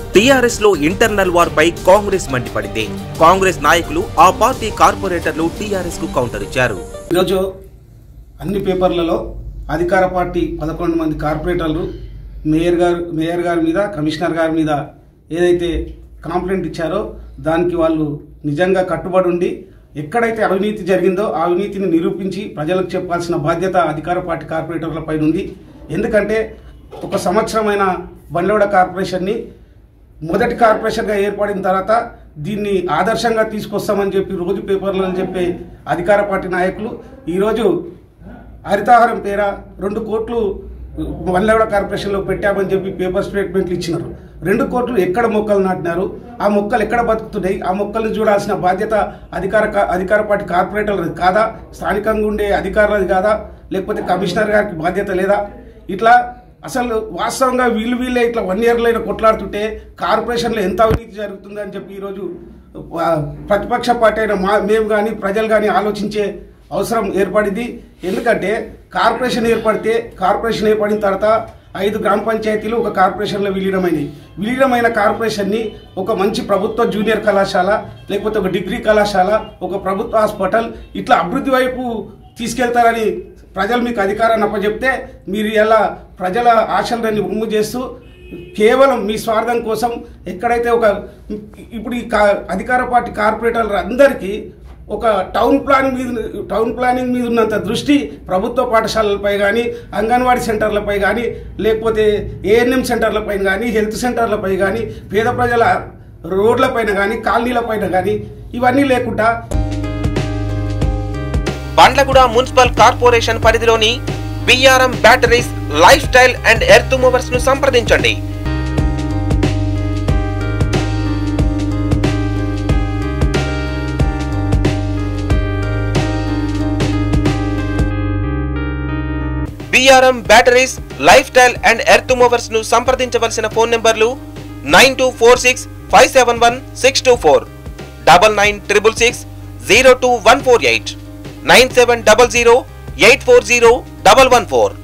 TRS లో internal war పై కాంగ్రెస్ మండిపడింది కాంగ్రెస్ నాయకులు ఆ పార్టీ కార్పొరేటర్లు టీఆర్ఎస్ కు కౌంటర్ ఇచ్చారు ఈరోజు అన్ని పేపర్లలో అధికార పార్టీ పదకొండు మంది కార్పొరేటర్లు మేయర్ గారు మేయర్ గారి మీద కమిషనర్ గారి మీద ఏదైతే కంప్లైంట్ ఇచ్చారో దానికి వాళ్ళు నిజంగా కట్టుబడి ఉండి ఎక్కడైతే అవినీతి జరిగిందో ఆ అవినీతిని నిరూపించి ప్రజలకు చెప్పాల్సిన బాధ్యత అధికార పార్టీ కార్పొరేటర్లపై ఉంది ఎందుకంటే ఒక సంవత్సరమైన బండ్లవాడ కార్పొరేషన్ని మొదటి కార్పొరేషన్గా ఏర్పడిన తర్వాత దీన్ని ఆదర్శంగా తీసుకొస్తామని చెప్పి రోజు పేపర్లు అని చెప్పే అధికార పార్టీ నాయకులు ఈరోజు హరితాహారం పేర రెండు కోట్లు వన్లెవడ కార్పొరేషన్లో పెట్టామని చెప్పి పేపర్ స్టేట్మెంట్లు ఇచ్చినారు రెండు కోట్లు ఎక్కడ మొక్కలు నాటినారు ఆ మొక్కలు ఎక్కడ బతుకుతున్నాయి ఆ మొక్కలను చూడాల్సిన బాధ్యత అధికార కా- అధికార పార్టీ కార్పొరేటర్లది కాదా స్థానికంగా ఉండే అధికారులది కాదా లేకపోతే కమిషనర్ గారికి బాధ్యత లేదా ఇట్లా అసలు వాస్తవంగా వీళ్ళు వీళ్ళే ఇట్లా వన్ ఇయర్లో కొట్లాడుతుంటే కార్పొరేషన్లో ఎంత అవినీతి జరుగుతుందని చెప్పి ఈరోజు ఆ, ప్రతిపక్ష పార్టీ అయిన మా మేము కానీ ప్రజలు కానీ ఆలోచించే అవసరం ఏర్పడింది ఎందుకంటే కార్పొరేషన్ ఏర్పడితే కార్పొరేషన్ ఏర్పడిన తర్వాత ఐదు గ్రామ పంచాయతీలు ఒక కార్పొరేషన్లో విలీనమైనవి విలీనమైన కార్పొరేషన్ని ఒక మంచి ప్రభుత్వ జూనియర్ కళాశాల లేకపోతే ఒక డిగ్రీ కళాశాల ఒక ప్రభుత్వ హాస్పిటల్ ఇట్లా అభివృద్ధి వైపు తీసుకెళ్తారని ప్రజలు మీకు అధికారాన్ని అప్పచెప్తే మీరు ఇలా ప్రజల ఆశలన్నీ ఉమ్ము చేస్తూ కేవలం మీ స్వార్థం కోసం ఎక్కడైతే ఒక ఇప్పుడు ఈ కా అధికార పార్టీ కార్పొరేటర్లు అందరికీ ఒక టౌన్ ప్లానింగ్ మీద టౌన్ ప్లానింగ్ మీద ఉన్నంత దృష్టి ప్రభుత్వ పాఠశాలలపై కానీ అంగన్వాడీ సెంటర్లపై కానీ లేకపోతే ఏఎన్ఎం సెంటర్లపై కానీ హెల్త్ సెంటర్లపై కానీ పేద ప్రజల రోడ్లపైన కానీ కాలనీలపైన కానీ ఇవన్నీ లేకుండా బండ్లగూడ మున్సిపల్ కార్పొరేషన్ పరిధిలోని BRM batteries lifestyle and earth movers ను సంప్రదించండి BRM batteries lifestyle and earth movers ను సంప్రదించవలసిన ఫోన్ నెంబర్లు nine two four six five seven one six two four double nine triple six zero two one four eight nine seven double zero eight four zero double one four